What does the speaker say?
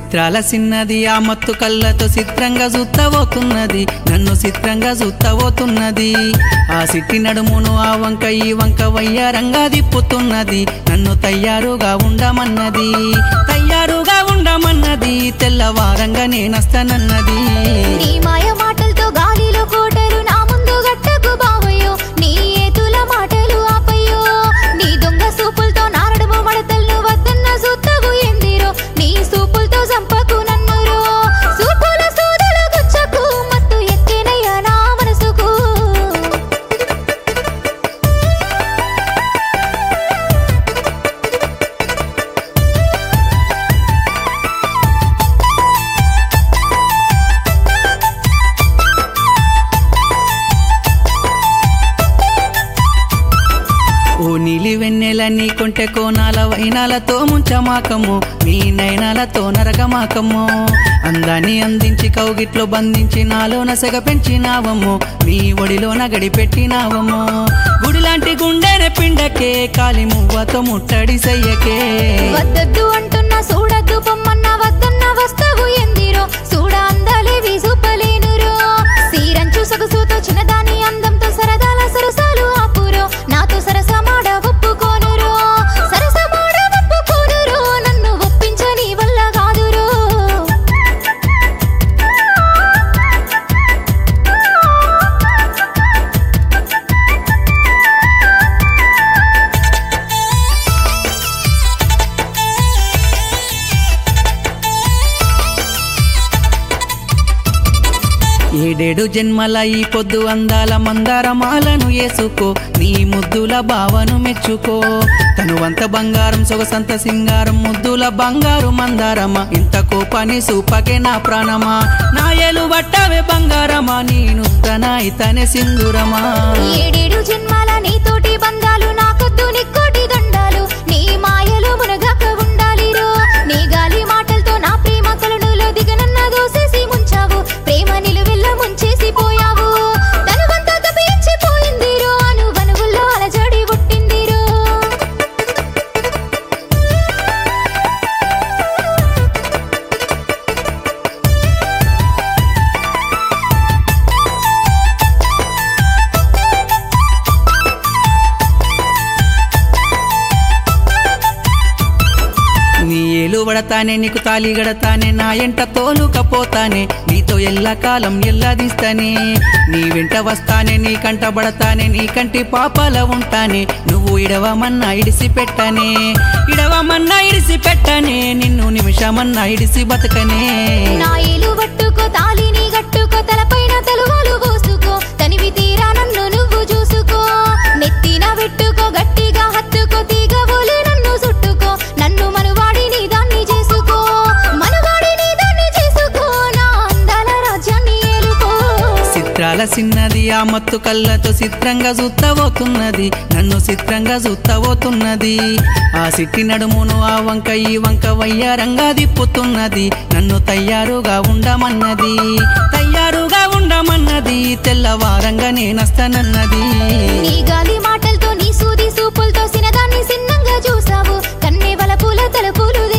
చిత్రాల సిన్నది ఆ మత్తు కళ్ళతో చిత్రంగా చూత్తబోతున్నది నన్ను చిత్రంగా చూత్తబోతున్నది ఆ సిట్టి నడుమును ఆ వంక ఈ వంక వయ్యారంగా దిప్పుతున్నది నన్ను తయారుగా ఉండమన్నది తయారుగా ఉండమన్నది తెల్లవారంగా నేనస్తానన్నది నీ మాయ మాటలతో గాలిలో కోటరు నా ముందు గట్టకు బావయ్యో నీ ఏతుల మాటలు ఆపయ్యో నీ దొంగ సూపులతో నారడము మడతలు వద్దన్న సూత్తవు ఎందిరో నీ సూపులతో చంపకు నన్నురో సూపుల సూదుల గుచ్చకు మత్తు ఎక్కినయ్యా నా మనసుకు ఓ నీలి వెన్నెల నీ కొంటె కోనాల వైనాలతో ముంచమాకము నీ నయనాలతో నరకమాకము అందాన్ని అందించి కౌగిట్లో బంధించి నాలోన సెగ పెంచినావము నీ ఒడిలోన గడి పెట్టినావము గుడిలాంటి గుండెన పిండకే కాలి మువ్వతో ముట్టడి సయ్యకే వద్దొద్దు అంటున్నా చూడద్దు పొమ్మన్న వద్దన్న వస్తావు ఎందిరో చూడ అందాలేవి చూపలేనురో సీరంచు సొగసుతో చిన్నదాని అందంతో సరదాల సరసాలు ఆపురో నాతో సరసమాడ ఒప్పుకోనురో సరసమాడ ఒప్పుకోనురో నన్ను ఒప్పించని వల్ల కాదురో ఏడేడు జన్మల ఈ పొద్దు అందాల మందారమాలను వేసుకో నీ ముద్దుల భావను మెచ్చుకో తనువంత బంగారం సొగసంత సింగారం ముద్దుల బంగారు మందారమా ఇంత కోపాన్ని సూపకే నా ప్రాణమా నా ఏలు పట్టవే బంగారమా నేను తన ఇతనే సింధురమా ఏడేడు జన్మాల నీతోటి బంధాలు నాకొద్దు నిక్కోటి దండాలు నీ మాయలు మునగక ఉండాలిరో నీ గాలి మాటలతో నా ప్రేమ కలనులో దిగనన్న దోసేసి ముంచావు ప్రేమ నిలువెల్ల ముంచేసి పోయావు తనువంతా తప్పించిపోయిందిరో అను వనువుల్లో అలజడి పుట్టిందిరో నీ ఏలు పడతానే నీకు తాలి గడతానే నా ఎంట తోలుకపోతానే నీతో ఎల్లకాలం ఎల్లదిస్తానే నీ వెంట వస్తానే నీ కంట పడతానే నీ కంటి పాపాల ఉంటానే నువ్వు ఇడవమన్నా ఇడిసి పెట్టనే ఇడవమన్నా ఇడిసి పెట్టనే నిన్ను నిమిషమన్నా ఇడిసి బతకనే నా ఏలు పట్టుకో తాలిని గట్టుకో తలపైన తలువాలు పోసుకో తనివి తీరా నన్ను నువ్వు చూసుకో నెత్తిన పెట్టుకో గట్టిగా హత్తుకో తీగబోలే నన్ను చుట్టుకో నన్ను మనువాడి నీ దాన్ని చేసుకో మనువాడి నీ దాన్ని చేసుకో నా అందాల రాజ్యాన్ని ఏలుకో చిత్రాల సిన్నది ఆ మత్తు కళ్ళతో చిత్రంగా చూత్తబోతున్నది నన్ను చిత్రంగా చూత్తబోతున్నది ఆ సిట్టి నడుమును ఆ వంక ఈ వంక వయ్యారంగా దిప్పుతున్నది నన్ను తయారుగా ఉండమన్నది తయారుగా ఉండమన్నది తెల్లవారంగా నేనస్తానన్నది నీ గాలి మాటలతో నీ సూది సూపులతో సినదాన్ని సిన్నంగా చూసావు కన్నె వల పూల తలుపులు